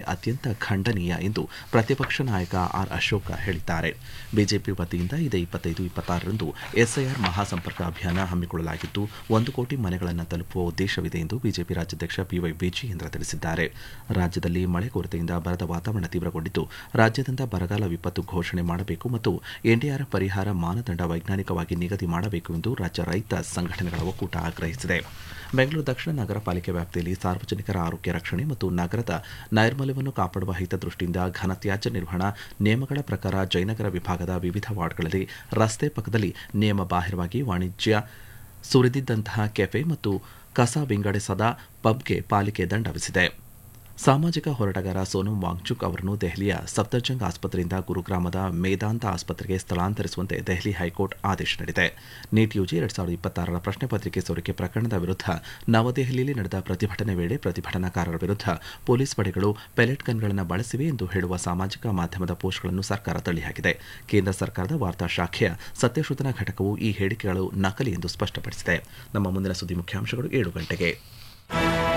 ಅತ್ಯಂತ ಖಂಡನೀಯ ಎಂದು ಪ್ರತಿಪಕ್ಷ ನಾಯಕ ಆರ್ ಅಶೋಕ ಹೇಳಿದ್ದಾರೆ ಬಿಜೆಪಿ ವತಿಯಿಂದ ಇದೇ ಇಪ್ಪತ್ತೈದು ಇಪ್ಪತ್ತಾರರಂದು ಎಸ್ಐಆರ್ ಮಹಾಸಂಪರ್ಕ ಅಭಿಯಾನ ಹಮ್ಮಿಕೊಳ್ಳಲಾಗಿದ್ದು ಒಂದು ಕೋಟಿ ಮನೆಗಳನ್ನು ತಲುಪುವ ಉದ್ದೇಶವಿದೆ ಎಂದು ಬಿಜೆಪಿ ರಾಜ್ಯಾಧ್ಯಕ್ಷ ಬಿವೈ ವಿಜಯೇಂದ್ರ ತಿಳಿಸಿದ್ದಾರೆ ರಾಜ್ಯದಲ್ಲಿ ಮಳೆ ಕೊರತೆಯಿಂದ ಬರದ ವಾತಾವರಣ ತೀವ್ರಗೊಂಡಿದ್ದು ರಾಜ್ಯಾದ್ಯಂತ ಬರಗಾಲ ವಿಪತ್ತು ಘೋಷಣೆ ಮಾಡಬೇಕು ಮತ್ತು ಎನ್ಡಿಆರ್ಎಫ್ ಪರಿಹಾರ ಮಾನದಂಡ ವೈಜ್ಞಾನಿಕವಾಗಿ ನಿಗದಿ ಮಾಡಬೇಕು ಎಂದು ರಾಜ್ಯ ರೈತ ಸಂಘಟನೆಗಳ ಒಕ್ಕೂಟ ಆಗ್ರಹಿಸಿದೆ ಬೆಂಗಳೂರು ದಕ್ಷಿಣ ನಗರ ಪಾಲಿಕೆ ವ್ಯಾಪ್ತಿಯಲ್ಲಿ ಸಾರ್ವಜನಿಕರ ಆರೋಗ್ಯ ರಕ್ಷಣೆ ಮತ್ತು ನಗರದ ನೈರ್ಮಲ್ಯವನ್ನು ಕಾಪಾಡುವ ಹಿತದೃಷ್ಟಿಯಿಂದ ಘನತ್ಯಾಜ್ಯ ನಿರ್ವಹಣಾ ನಿಯಮಗಳ ಪ್ರಕಾರ ಜಯನಗರ ವಿಭಾಗದ ವಿವಿಧ ವಾರ್ಡ್ಗಳಲ್ಲಿ ರಸ್ತೆ ಪಕ್ಕದಲ್ಲಿ ನಿಯಮ ಬಾಹಿರವಾಗಿ ವಾಣಿಜ್ಯ ಸುರಿದಿದ್ದಂತಹ ಕೆಫೆ ಮತ್ತು ಕಸ ವಿಂಗಡಿಸದ ಪಬ್ಗೆ ಪಾಲಿಕೆ ದಂಡ ವಿಧಿಸಿದೆ ಸಾಮಾಜಿಕ ಹೋರಾಟಗಾರ ಸೋನಂ ವಾಂಗ್ಚುಕ್ ಅವರನ್ನು ದೆಹಲಿಯ ಸಫ್ದರ್ಜಂಗ್ ಆಸ್ಪತ್ರೆಯಿಂದ ಗುರುಗ್ರಾಮದ ಮೇದಾಂತ ಆಸ್ಪತ್ರೆಗೆ ಸ್ಥಳಾಂತರಿಸುವಂತೆ ದೆಹಲಿ ಹೈಕೋರ್ಟ್ ಆದೇಶ ನೀಡಿದೆ ನೀಟ್ ಯುಜಿ ಎರಡ್ ಸಾವಿರದ ಇಪ್ಪತ್ತಾರರ ಪ್ರಶ್ನೆ ಪತ್ರಿಕೆ ಸೋರಿಕೆ ಪ್ರಕರಣದ ವಿರುದ್ಧ ನವದೆಹಲಿಯಲ್ಲಿ ನಡೆದ ಪ್ರತಿಭಟನೆ ವೇಳೆ ಪ್ರತಿಭಟನಾಕಾರರ ವಿರುದ್ಧ ಪೊಲೀಸ್ ಪಡೆಗಳು ಪೆಲೆಟ್ ಗನ್ಗಳನ್ನು ಬಳಸಿವೆ ಎಂದು ಹೇಳುವ ಸಾಮಾಜಿಕ ಮಾಧ್ಯಮದ ಪೋಸ್ಟ್ಗಳನ್ನು ಸರ್ಕಾರ ತಳ್ಳಿಹಾಕಿದೆ ಕೇಂದ್ರ ಸರ್ಕಾರದ ವಾರ್ತಾ ಶಾಖೆಯ ಸತ್ಯಶೋಧನಾ ಘಟಕವು ಈ ಹೇಳಿಕೆಗಳು ನಕಲಿ ಎಂದು ಸ್ಪಷ್ಟಪಡಿಸಿದೆ ನಮ್ಮ ಮುಂದಿನ ಸುದ್ದಿ ಮುಖ್ಯಾಂಶಗಳು ಏಳು ಗಂಟೆಗೆ